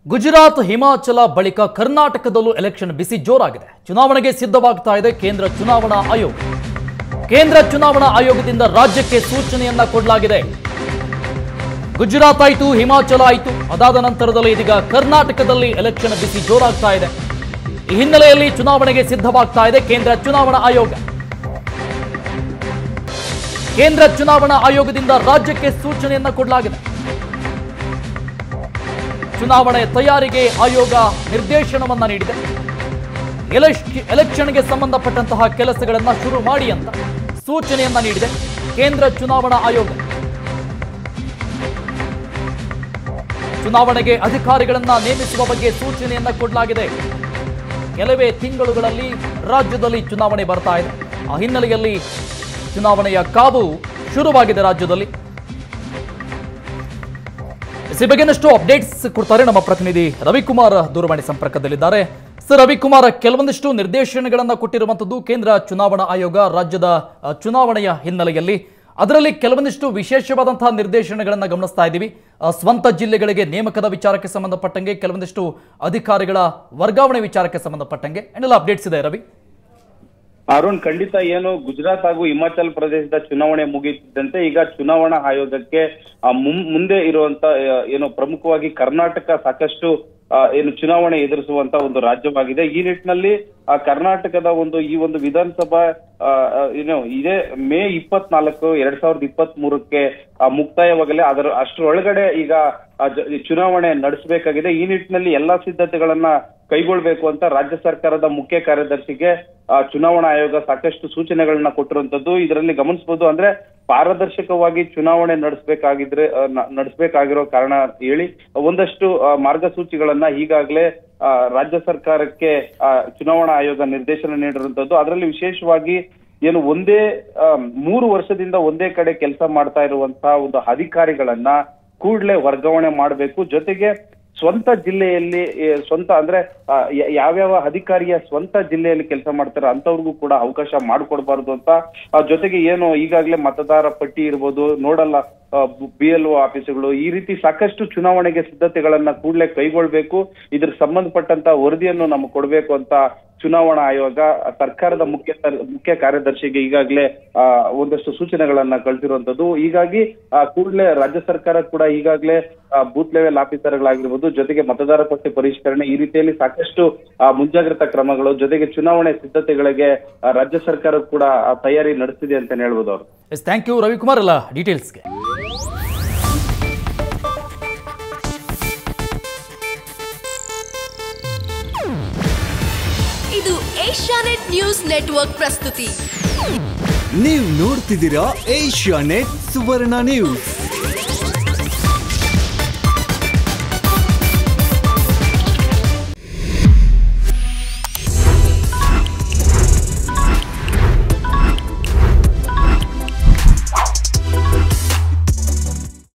ಗುಜರಾತ್ ಹಿಮಾಚಲ ಬಳಿಕ ಕರ್ನಾಟಕದಲ್ಲೂ ಎಲೆಕ್ಷನ್ ಬಿಸಿ ಜೋರಾಗಿದೆ ಚುನಾವಣೆಗೆ ಸಿದ್ಧವಾಗ್ತಾ ಇದೆ ಕೇಂದ್ರ ಚುನಾವಣಾ ಆಯೋಗ ಕೇಂದ್ರ ಚುನಾವಣಾ ಆಯೋಗದಿಂದ ರಾಜ್ಯಕ್ಕೆ ಸೂಚನೆಯನ್ನ ಕೊಡಲಾಗಿದೆ ಗುಜರಾತ್ ಆಯಿತು ಹಿಮಾಚಲ ಆಯಿತು ಅದಾದ ನಂತರದಲ್ಲಿ ಇದೀಗ ಕರ್ನಾಟಕದಲ್ಲಿ ಎಲೆಕ್ಷನ್ ಬಿಸಿ ಜೋರಾಗ್ತಾ ಇದೆ ಈ ಹಿನ್ನೆಲೆಯಲ್ಲಿ ಚುನಾವಣೆಗೆ ಸಿದ್ಧವಾಗ್ತಾ ಇದೆ ಕೇಂದ್ರ ಚುನಾವಣಾ ಆಯೋಗ ಕೇಂದ್ರ ಚುನಾವಣಾ ಆಯೋಗದಿಂದ ರಾಜ್ಯಕ್ಕೆ ಸೂಚನೆಯನ್ನ ಕೊಡಲಾಗಿದೆ ಚುನಾವಣೆ ತಯಾರಿಗೆ ಆಯೋಗ ನಿರ್ದೇಶನವನ್ನ ನೀಡಿದೆ ಎಲೆಕ್ಷ- ಎಲೆಕ್ಷನ್ಗೆ ಸಂಬಂಧಪಟ್ಟಂತಹ ಕೆಲಸಗಳನ್ನ ಶುರು ಮಾಡಿ ಅಂತ ಸೂಚನೆಯನ್ನ ನೀಡಿದೆ ಕೇಂದ್ರ ಚುನಾವಣಾ ಆಯೋಗ ಚುನಾವಣೆಗೆ ಅಧಿಕಾರಿಗಳನ್ನ ನೇಮಿಸುವ ಬಗ್ಗೆ ಸೂಚನೆಯನ್ನ ಕೊಡಲಾಗಿದೆ ಕೆಲವೇ ತಿಂಗಳುಗಳಲ್ಲಿ ರಾಜ್ಯದಲ್ಲಿ ಚುನಾವಣೆ ಬರ್ತಾ ಇದೆ ಆ ಹಿನ್ನೆಲೆಯಲ್ಲಿ ಚುನಾವಣೆಯ ಕಾವು ಶುರುವಾಗಿದೆ ರಾಜ್ಯದಲ್ಲಿ ಈ ಬಗ್ಗೆನಷ್ಟು ಅಪ್ಡೇಟ್ಸ್ ಕೊಡ್ತಾರೆ ನಮ್ಮ ಪ್ರತಿನಿಧಿ ರವಿಕುಮಾರ್ ದೂರವಾಣಿ ಸಂಪರ್ಕದಲ್ಲಿದ್ದಾರೆ ಸರ್ ರವಿಕುಮಾರ್ ಕೆಲವೊಂದಿಷ್ಟು ನಿರ್ದೇಶನಗಳನ್ನು ಕೊಟ್ಟಿರುವಂತದ್ದು ಕೇಂದ್ರ ಚುನಾವಣಾ ಆಯೋಗ ರಾಜ್ಯದ ಅ, ಚುನಾವಣೆಯ ಹಿನ್ನೆಲೆಯಲ್ಲಿ ಅದರಲ್ಲಿ ಕೆಲವೊಂದಿಷ್ಟು ವಿಶೇಷವಾದಂತಹ ನಿರ್ದೇಶನಗಳನ್ನು ಗಮನಿಸ್ತಾ ಇದ್ದೀವಿ ಅ, ಸ್ವಂತ ಜಿಲ್ಲೆಗಳಿಗೆ ನೇಮಕದ ವಿಚಾರಕ್ಕೆ ಸಂಬಂಧಪಟ್ಟಂಗೆ ಕೆಲವೊಂದಿಷ್ಟು ಅಧಿಕಾರಿಗಳ ವರ್ಗಾವಣೆ ವಿಚಾರಕ್ಕೆ ಸಂಬಂಧಪಟ್ಟಂಗೆ ಏನೆಲ್ಲ ಅಪ್ಡೇಟ್ಸ್ ಇದೆ ರವಿ ಅರುಣ್ ಖಂಡಿತ ಏನು ಗುಜರಾತ್ ಹಾಗೂ ಹಿಮಾಚಲ ಪ್ರದೇಶದ ಚುನಾವಣೆ ಮುಗಿಯುತ್ತಿದ್ದಂತೆ ಈಗ ಚುನಾವಣಾ ಆಯೋಗಕ್ಕೆ ಆ, ಮುಂ- ಮುಂದೆ ಇರುವಂತ ಆ, ಏನು ಪ್ರಮುಖವಾಗಿ ಕರ್ನಾಟಕ ಸಾಕಷ್ಟು ಆ, ಏನು ಚುನಾವಣೆ ಎದುರಿಸುವಂತ ಒಂದು ರಾಜ್ಯವಾಗಿದೆ ಈ ನಿಟ್ಟಿನಲ್ಲಿ ಆ, ಕರ್ನಾಟಕದ ಒಂದು ಈ ಒಂದು ವಿಧಾನಸಭಾ ಆ, ಆ, ಏನು ಇದೇ ಮೇ ಇಪ್ಪತ್ನಾಲ್ಕು ಎರಡ್ ಸಾವಿರದ ಇಪ್ಪತ್ತ್ ಮೂರಕ್ಕೆ ಮುಕ್ತಾಯವಾಗಲೇ ಅದರ ಅಷ್ಟರೊಳಗಡೆ ಈಗ ಆ, ಜ- ಈ ಚುನಾವಣೆ ನಡೆಸಬೇಕಾಗಿದೆ ಈ ನಿಟ್ಟಿನಲ್ಲಿ ಎಲ್ಲಾ ಸಿದ್ಧತೆಗಳನ್ನ ಕೈಗೊಳ್ಬೇಕು ಅಂತ ರಾಜ್ಯ ಸರ್ಕಾರದ ಮುಖ್ಯ ಕಾರ್ಯದರ್ಶಿಗೆ ಆ, ಚುನಾವಣಾ ಆಯೋಗ ಸಾಕಷ್ಟು ಸೂಚನೆಗಳನ್ನ ಕೊಟ್ಟಿರುವಂತದ್ದು ಇದರಲ್ಲಿ ಗಮನಿಸಬಹುದು ಅಂದ್ರೆ ಪಾರದರ್ಶಕವಾಗಿ ಚುನಾವಣೆ ನಡೆಸಬೇಕಾಗಿದ್ರೆ ನಡೆಸಬೇಕಾಗಿರೋ ಕಾರಣ ಹೇಳಿ ಒಂದಷ್ಟು ಆ, ಮಾರ್ಗಸೂಚಿಗಳನ್ನ ಈಗಾಗಲೇ ಆ, ರಾಜ್ಯ ಸರ್ಕಾರಕ್ಕೆ ಆ, ಚುನಾವಣಾ ಆಯೋಗ ನಿರ್ದೇಶನ ನೀಡಿರುವಂತದ್ದು ಅದರಲ್ಲಿ ವಿಶೇಷವಾಗಿ ಏನು ಒಂದೇ ಆ, ಮೂರು ವರ್ಷದಿಂದ ಒಂದೇ ಕಡೆ ಕೆಲಸ ಮಾಡ್ತಾ ಇರುವಂತಹ ಒಂದು ಅಧಿಕಾರಿಗಳನ್ನ ಕೂಡಲೇ ವರ್ಗಾವಣೆ ಮಾಡಬೇಕು ಜೊತೆಗೆ ಸ್ವಂತ ಜಿಲ್ಲೆಯಲ್ಲಿ ಏ, ಸ್ವಂತ ಅಂದ್ರೆ ಆ, ಯ- ಯಾವ್ಯಾವ ಅಧಿಕಾರಿಯ ಸ್ವಂತ ಜಿಲ್ಲೆಯಲ್ಲಿ ಕೆಲಸ ಮಾಡ್ತಾರೆ ಅಂತವ್ರಿಗೂ ಕೂಡ ಅವಕಾಶ ಮಾಡಿಕೊಡ್ಬಾರ್ದು ಅಂತ ಆ, ಜೊತೆಗೆ ಏನು ಈಗಾಗಲೇ ಮತದಾರ ಪಟ್ಟಿ ಇರ್ಬೋದು ನೋಡಲ್ಲ ಬಿ ಎಲ್ ಒ ಆಫೀಸುಗಳು ಈ ರೀತಿ ಸಾಕಷ್ಟು ಚುನಾವಣೆಗೆ ಸಿದ್ಧತೆಗಳನ್ನ ಕೂಡಲೇ ಕೈಗೊಳ್ಬೇಕು ಇದ್ರ ಸಂಬಂಧಪಟ್ಟಂತ ವರದಿಯನ್ನು ನಮಗೆ ಕೊಡಬೇಕು ಅಂತ ಚುನಾವಣಾ ಆಯೋಗ ಸರ್ಕಾರದ ಮುಖ್ಯ ಮುಖ್ಯ ಕಾರ್ಯದರ್ಶಿಗೆ ಈಗಾಗಲೇ ಆ, ಒಂದಷ್ಟು ಸೂಚನೆಗಳನ್ನ ಕಳಿಸಿರುವಂತದ್ದು ಹೀಗಾಗಿ ಕೂಡಲೇ ರಾಜ್ಯ ಸರ್ಕಾರ ಕೂಡ ಈಗಾಗಲೇ ಬೂತ್ ಲೆವೆಲ್ ಆಫೀಸರ್ಗಳಾಗಿರ್ಬೋದು ಜೊತೆಗೆ ಮತದಾರ ಪಟ್ಟಿ ಪರಿಷ್ಕರಣೆ ಈ ರೀತಿಯಲ್ಲಿ ಸಾಕಷ್ಟು ಆ, ಮುಂಜಾಗ್ರತಾ ಕ್ರಮಗಳು ಜೊತೆಗೆ ಚುನಾವಣೆ ಸಿದ್ಧತೆಗಳಿಗೆ ಆ, ರಾಜ್ಯ ಸರ್ಕಾರ ಕೂಡ ಆ, ತಯಾರಿ ನಡೆಸಿದೆ ಅಂತ ಹೇಳ್ಬೋದು ಅವರು ಎಸ್ ಥ್ಯಾಂಕ್ ಯು ರವಿಕುಮಾರ್ ಎಲ್ಲ ಡೀಟೇಲ್ಸ್ಗೆ ಇದು ಏಷ್ಯಾನೆಟ್ ನ್ಯೂಸ್ ನೆಟ್ವರ್ಕ್ ಪ್ರಸ್ತುತಿ ನೀವು ನೋಡ್ತಿದ್ದೀರಾ ಏಷ್ಯಾ ನೆಟ್ ಸುವರ್ಣ ನ್ಯೂಸ್